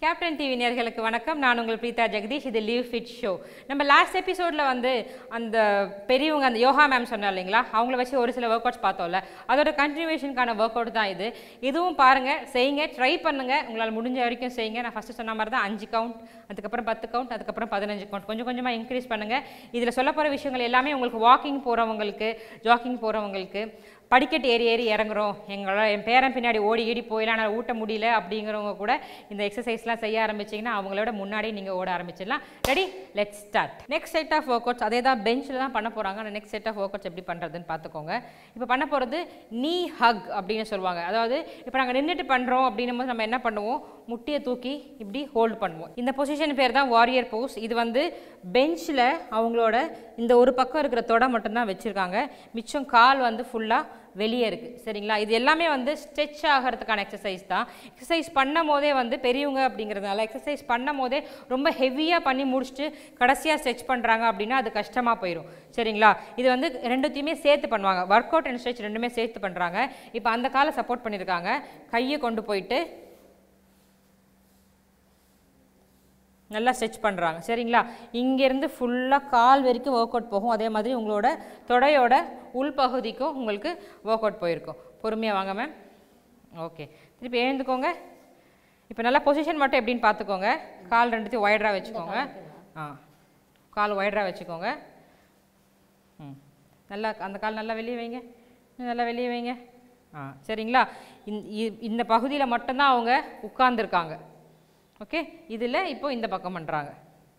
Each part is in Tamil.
கேப்டன் டிவி நேர்களுக்கு வணக்கம் நான் உங்கள் பிரீதா ஜெகதீஷ் இது லீவ் ஃபிட் ஷோ நம்ம லாஸ்ட் எபிசோடில் வந்து அந்த பெரியவங்க அந்த யோகா மேம் சொன்னா இல்லைங்களா அவங்கள வச்சு ஒரு சில ஒர்க் அவுட்ஸ் பார்த்தோம்ல அதோட கண்டினியூஷனுக்கான ஒர்க் அவுட் தான் இது இதுவும் பாருங்கள் செய்யுங்க ட்ரை பண்ணுங்கள் உங்களால் முடிஞ்ச வரைக்கும் செய்யுங்க நான் ஃபஸ்ட்டு சொன்ன மாதிரி தான் அஞ்சு கவுண்ட் அதுக்கப்புறம் பத்து கவுண்ட் அதுக்கப்புறம் பதினஞ்சு கவுண்ட் கொஞ்சம் கொஞ்சமாக இன்க்ரீஸ் பண்ணுங்கள் இதில் சொல்ல போகிற விஷயங்கள் எல்லாமே உங்களுக்கு வாக்கிங் போகிறவங்களுக்கு ஜாக்கிங் போகிறவங்களுக்கு படிக்கட்டு ஏறி ஏறி இறங்குறோம் எங்களோட என் பேரன் பின்னாடி ஓடி ஈடி போயிலாம் நான் ஊட்ட முடியல அப்படிங்கிறவங்க கூட இந்த எக்ஸசைஸ்லாம் செய்ய ஆரம்பிச்சிங்கன்னா அவங்களோட முன்னாடி நீங்கள் ஓட ஆரம்பிச்சிடலாம் ready let start next set of workouts அதே தான் பெஞ்சில் தான் பண்ண போகிறாங்க ஆனால் next set of workouts எப்படி பண்ணுறதுன்னு பார்த்துக்கோங்க இப்போ பண்ண போகிறது நீ ஹக் அப்படின்னு சொல்லுவாங்க அதாவது இப்போ நாங்கள் நின்றுட்டு பண்ணுறோம் அப்படின்னும் போது நம்ம என்ன பண்ணுவோம் முட்டியை தூக்கி இப்படி ஹோல்ட் பண்ணுவோம் இந்த பொசிஷன் பேர் தான் வாரியர் போஸ் இது வந்து பெஞ்சில் அவங்களோட இந்த ஒரு பக்கம் இருக்கிற தொடை மட்டும்தான் வச்சுருக்காங்க மிச்சம் கால் வந்து ஃபுல்லாக வெளியே இருக்குது சரிங்களா இது எல்லாமே வந்து ஸ்ட்ரெச் ஆகிறதுக்கான எக்ஸசைஸ் தான் எக்ஸசைஸ் பண்ணும் போதே வந்து பெரியவங்க அப்படிங்கிறதுனால எக்ஸசைஸ் பண்ணும் போதே ரொம்ப ஹெவியாக பண்ணி முடிச்சுட்டு கடைசியாக ஸ்ட்ரெச் பண்ணுறாங்க அப்படின்னா அது கஷ்டமாக போயிடும் சரிங்களா இது வந்து ரெண்டுத்தையுமே சேர்த்து பண்ணுவாங்க ஒர்க் அவுட் அண்ட் ஸ்ட்ரெச் ரெண்டுமே சேர்த்து பண்ணுறாங்க இப்போ அந்த காலை சப்போர்ட் பண்ணியிருக்காங்க கையை கொண்டு போயிட்டு நல்லா ஸ்ட்ரெச் பண்ணுறாங்க சரிங்களா இங்கேருந்து ஃபுல்லாக கால் வரைக்கும் ஒர்க் அவுட் போகும் அதே மாதிரி உங்களோட தொடையோட உள்பகுதிக்கும் உங்களுக்கு ஒர்க் அவுட் போயிருக்கும் பொறுமையாக வாங்க மேம் ஓகே திருப்பி எழுந்துக்கோங்க இப்போ நல்லா பொசிஷன் மட்டும் எப்படின்னு பார்த்துக்கோங்க கால் ரெண்டுத்தையும் ஒய்டராக வச்சுக்கோங்க ஆ கால் ஒய்டராக வச்சுக்கோங்க ம் நல்லா அந்த கால் நல்லா வெளியே வைங்க இன்னும் நல்லா வெளியே வைங்க ஆ சரிங்களா இந்த- இ- இந்த பகுதியில் மட்டும்தான் அவங்க உட்கார்ந்துருக்காங்க ஓகே இதில் இப்போ இந்த பக்கம் பண்ணுறாங்க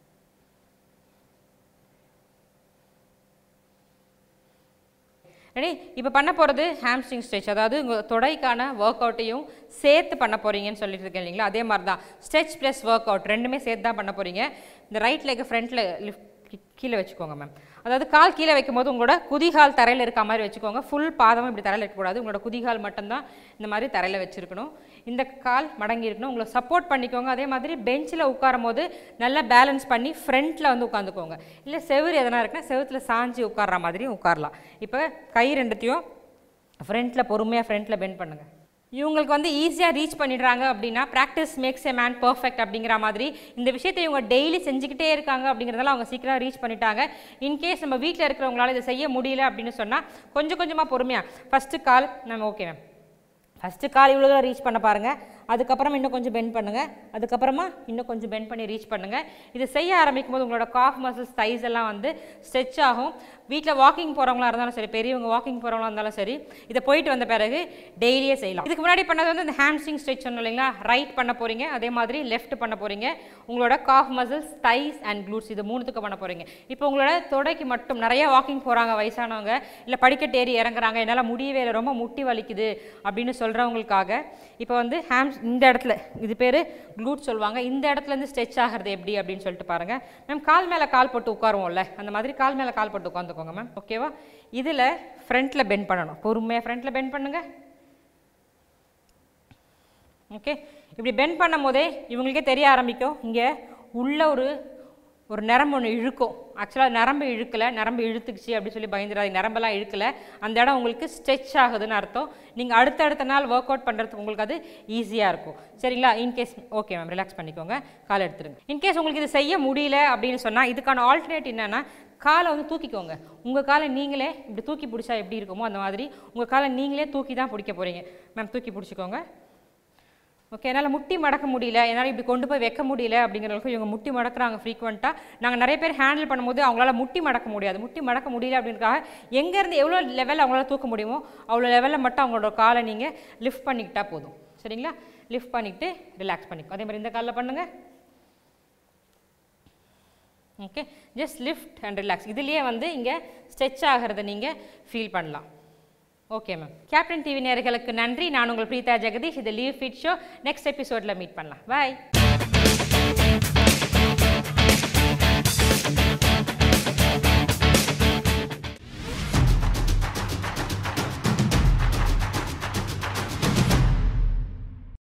ரெடி இப்போ பண்ண போகிறது ஹாம்ஸ்ட்ரிங் ஸ்ட்ரெச் அதாவது உங்கள் தொடைக்கான ஒர்க் அவுட்டையும் சேர்த்து பண்ண போகிறீங்கன்னு சொல்லிட்டு இருக்கேன் இல்லைங்களா அதே மாதிரி தான் ஸ்ட்ரெச் ப்ளஸ் ஒர்க் அவுட் ரெண்டுமே சேர்த்து தான் பண்ண போகிறீங்க இந்த ரைட் லெக் ஃப்ரண்ட்டில் லிஃப்ட் கீழே வச்சுக்கோங்க மேம் அதாவது கால் கீழே வைக்கும்போது உங்களோட குதிகால் தரையில் இருக்க மாதிரி வச்சுக்கோங்க ஃபுல் பாதமும் இப்படி தரையில் இருக்கக்கூடாது உங்களோட குதிகால் மட்டும்தான் இந்த மாதிரி தரையில் வச்சுருக்கணும் இந்த கால் மடங்கி இருக்கணும் உங்களை சப்போர்ட் பண்ணிக்கோங்க அதே மாதிரி பெஞ்சில் உட்காரும் போது நல்லா பேலன்ஸ் பண்ணி ஃப்ரண்ட்டில் வந்து உட்காந்துக்கோங்க இல்லை செவுரு எதனா இருக்குன்னா செவுத்துல சாஞ்சி உட்கார்ற மாதிரியும் உட்காரலாம் இப்போ கை ரெண்டுத்தையும் ஃப்ரண்ட்டில் பொறுமையாக ஃப்ரண்ட்டில் பெண்ட் பண்ணுங்கள் இவங்களுக்கு வந்து ஈஸியாக ரீச் பண்ணிடுறாங்க அப்படின்னா practice makes a man perfect அப்படிங்கிற மாதிரி இந்த விஷயத்தை இவங்க டெய்லி செஞ்சுக்கிட்டே இருக்காங்க அப்படிங்கிறதால அவங்க சீக்கிரம் ரீச் பண்ணிட்டாங்க இன்கேஸ் நம்ம வீட்டில் இருக்கிறவங்களால இதை செய்ய முடியல அப்படின்னு சொன்னால் கொஞ்சம் கொஞ்சமாக பொறுமையாக ஃபஸ்ட்டு கால் நம்ம ஓகே மேம் ஃபஸ்ட்டு கால் இவ்வளோ தூரம் ரீச் பண்ண பாருங்கள் அதுக்கப்புறம் இன்னும் கொஞ்சம் பெண்ட் பண்ணுங்கள் அதுக்கப்புறமா இன்னும் கொஞ்சம் பெண்ட் பண்ணி ரீச் பண்ணுங்கள் இது செய்ய ஆரம்பிக்கும் போது உங்களோட காஃப் மசில்ஸ் தைஸ் எல்லாம் வந்து ஸ்ட்ரெச் ஆகும் வீட்டில் வாக்கிங் போகிறவங்களா இருந்தாலும் சரி பெரியவங்க வாக்கிங் போகிறவங்களா இருந்தாலும் சரி இதை போயிட்டு வந்த பிறகு டெய்லியே செய்யலாம் இதுக்கு முன்னாடி பண்ணது வந்து இந்த ஹாம்ஸ்ட்ரிங் ஸ்ட்ரெச் சொன்னோம் இல்லைங்களா ரைட் பண்ண போகிறீங்க அதே மாதிரி லெஃப்ட் பண்ண போகிறீங்க உங்களோட calf muscles thighs and glutes இது மூணுத்துக்கு பண்ண போகிறீங்க இப்போ உங்களோட தொடைக்கு மட்டும் நிறைய வாக்கிங் போகிறாங்க வயசானவங்க இல்லை படிக்கட்டு ஏறி இறங்குறாங்க என்னால் முடியவே இல்லை ரொம்ப முட்டி வலிக்குது அப்படின்னு சொல்கிறவங்களுக்காக இப்போ வந்து ஹேம்ஸ் இந்த இடத்துல இது பேர் க்ளூட் சொல்லுவாங்க இந்த இடத்துல இருந்து ஸ்ட்ரெச் ஆகிறது எப்படி அப்படின்னு சொல்லிட்டு பாருங்கள் மேம் கால் மேலே கால் போட்டு உட்காருவோம்ல அந்த மாதிரி கால் மேலே கால் போட்டு உட்காந்துக்கோங்க மேம் ஓகேவா இதில் ஃப்ரண்ட்டில் பெண்ட் பண்ணணும் பொறுமையாக ஃப்ரண்ட்டில் பெண்ட் பண்ணுங்கள் ஓகே இப்படி பெண்ட் பண்ணும் போதே இவங்களுக்கே தெரிய ஆரம்பிக்கும் இங்கே உள்ள ஒரு ஒரு நரம்பு ஒன்று இழுக்கும் ஆக்சுவலாக நரம்பு இழுக்கலை நரம்பு இழுத்துக்குச்சு அப்படி சொல்லி பயந்துடாதீங்க நரம்பெல்லாம் இழுக்கலை அந்த இடம் உங்களுக்கு ஸ்ட்ரெச் ஆகுதுன்னு அர்த்தம் நீங்கள் அடுத்தடுத்த நாள் ஒர்க் அவுட் பண்ணுறதுக்கு உங்களுக்கு அது ஈஸியாக இருக்கும் சரிங்களா இன்கேஸ் ஓகே மேம் ரிலாக்ஸ் பண்ணிக்கோங்க கால் எடுத்துருங்க இன்கேஸ் உங்களுக்கு இது செய்ய முடியல அப்படின்னு சொன்னால் இதுக்கான ஆல்டர்னேட் என்னென்னா காலை வந்து தூக்கிக்கோங்க உங்கள் காலை நீங்களே இப்படி தூக்கி பிடிச்சா எப்படி இருக்குமோ அந்த மாதிரி உங்கள் காலை நீங்களே தூக்கி தான் பிடிக்க போகிறீங்க மேம் தூக்கி பிடிச்சிக்கோங்க ஓகே என்னால் முட்டி மடக்க முடியல என்னால் இப்படி கொண்டு போய் வைக்க முடியல அப்படிங்கிறவங்களுக்கு இவங்க முட்டி மடக்குறாங்க ஃப்ரீக்வெண்ட்டாக நாங்கள் நிறைய பேர் ஹேண்டில் பண்ணும்போது அவங்களால முட்டி மடக்க முடியாது முட்டி மடக்க முடியல அப்படின்றக்காக எங்கேருந்து எவ்வளோ லெவலில் அவங்களால தூக்க முடியுமோ அவ்வளோ லெவலில் மட்டும் அவங்களோட காலை நீங்கள் லிஃப்ட் பண்ணிக்கிட்டா போதும் சரிங்களா லிஃப்ட் பண்ணிக்கிட்டு ரிலாக்ஸ் பண்ணிக்கோ அதே மாதிரி இந்த காலில் பண்ணுங்கள் okay just lift and relax இதுலேயே வந்து இங்கே ஸ்ட்ரெச் ஆகிறத நீங்கள் ஃபீல் பண்ணலாம் ஓகே மேம் கேப்டன் டிவி நேயர்களுக்கு நன்றி நான் உங்கள் பிரீதா ஜெகதீஷ் இது லீவ் ஃபிட் ஷோ நெக்ஸ்ட் எபிசோடில் மீட் பண்ணலாம் பாய்